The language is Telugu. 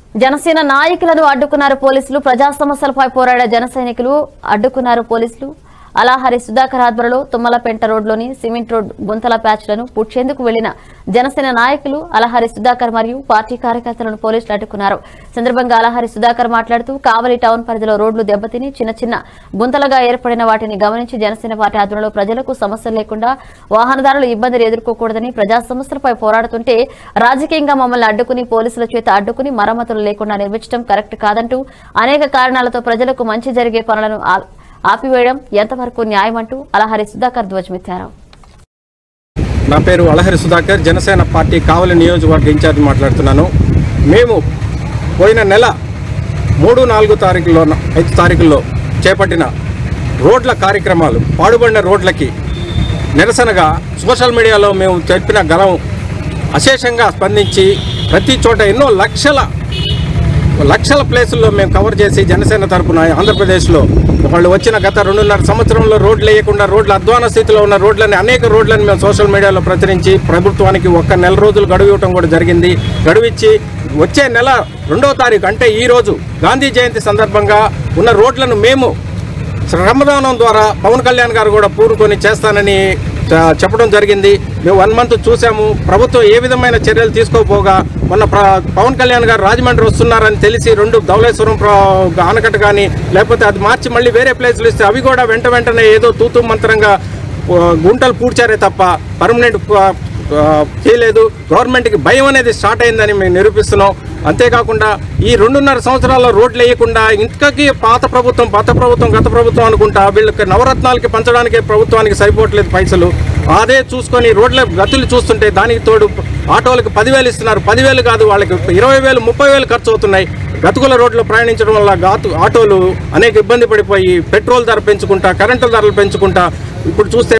జనసేన నాయకులను అడ్డుకున్నారు పోలీసులు ప్రజా సమస్యలపై పోరాడే జన సైనికులు అడ్డుకున్నారు పోలీసులు అలాహరి సుధాకర్ ఆధ్వర్యంలో తుమ్మలపెంట రోడ్లోని సిమెంట్ రోడ్ గుంతల ప్యాచ్లను పుడ్చేందుకు వెళ్లిన జనసేన నాయకులు అలహరి సుధాకర్ మరియు పార్టీ కార్యకర్తలను పోలీసులు అడ్డుకున్నారు సందర్భంగా అలహరి సుధాకర్ మాట్లాడుతూ కావలి టౌన్ పరిధిలో రోడ్లు దెబ్బతిని చిన్న చిన్న గుంతలుగా ఏర్పడిన వాటిని గమనించి జనసేన పార్టీ ఆధ్వర్యంలో ప్రజలకు సమస్యలు లేకుండా వాహనదారులు ఇబ్బందులు ఎదుర్కోకూడదని ప్రజా సమస్యలపై పోరాడుతుంటే రాజకీయంగా మమ్మల్ని అడ్డుకుని పోలీసుల చేత అడ్డుకుని మరమ్మతులు లేకుండా నిర్మించడం కరెక్ట్ కాదంటూ అనేక కారణాలతో ప్రజలకు మంచి జరిగే పనులను ఆ- ఆపివేయడం ఎంతవరకు న్యాయమంటూ అలహరి సుధాకర్ ధ్వజమెత్తారు నా పేరు అలహరి సుధాకర్ జనసేన పార్టీ కావలి నియోజకవర్గ ఇన్ఛార్జ్ మాట్లాడుతున్నాను మేము పోయిన నెల మూడు నాలుగు తారీఖులో ఐదు తారీఖుల్లో చేపట్టిన రోడ్ల కార్యక్రమాలు పాడుబడిన రోడ్లకి నిరసనగా సోషల్ మీడియాలో మేము తెలిపిన గలం అశేషంగా స్పందించి ప్రతి చోట ఎన్నో లక్షల లక్షల ప్లేసుల్లో మేము కవర్ చేసి జనసేన తరపున ఆంధ్రప్రదేశ్లో వాళ్ళు వచ్చిన గత రెండున్నర సంవత్సరంలో రోడ్లు వేయకుండా రోడ్ల అధ్వాన స్థితిలో ఉన్న రోడ్లని అనేక రోడ్లను మేము సోషల్ మీడియాలో ప్రచురించి ప్రభుత్వానికి ఒక్క నెల రోజులు గడువు ఇవ్వటం కూడా జరిగింది గడువిచ్చి వచ్చే నెల రెండవ తారీఖు అంటే ఈ రోజు గాంధీ జయంతి సందర్భంగా ఉన్న రోడ్లను మేము శ్రమదానం ద్వారా పవన్ కళ్యాణ్ గారు కూడా పూనుకొని చేస్తానని ఆ, చెప్పడం జరిగింది మేము వన్ మంత్ చూసాము ప్రభుత్వం ఏ విధమైన చర్యలు తీసుకోపోగా మొన్న ప్ర- పవన్ కళ్యాణ్ గారు రాజమండ్రి వస్తున్నారని తెలిసి రెండు ధవళేశ్వరం ప్ర- ఆనకట్ట కానీ లేకపోతే అది మార్చి మళ్ళీ వేరే ప్లేస్లు ఇస్తే అవి కూడా వెంట వెంటనే ఏదో తూతు మంత్రంగా ఆ, గుంటలు పూడ్చారే తప్ప పర్మనెంట్ ఆ, చేయలేదు గవర్నమెంట్కి భయం అనేది స్టార్ట్ అయిందని మేము నిరూపిస్తున్నాం అంతేకాకుండా ఈ రెండున్నర సంవత్సరాల్లో రోడ్లు వేయకుండా ఇంతకీ పాత ప్రభుత్వం పాత ప్రభుత్వం గత ప్రభుత్వం అనుకుంటా వీళ్ళకి నవరత్నాలకి పంచడానికి ప్రభుత్వానికి సరిపోవట్లేదు పైసలు అదే చూసుకొని రోడ్ల గతులు చూస్తుంటే దానికి తోడు ఆటోలకు పదివేలు ఇస్తున్నారు పదివేలు కాదు వాళ్ళకి ఇరవై వేలు ముప్పై వేలు ఖర్చు అవుతున్నాయి గతుకుల రోడ్లో ప్రయాణించడం వల్ల గాతు ఆటోలు అనేక ఇబ్బంది పడిపోయి పెట్రోల్ ధర పెంచుకుంటా కరెంటు ధరలు పెంచుకుంటా ఇప్పుడు చూస్తే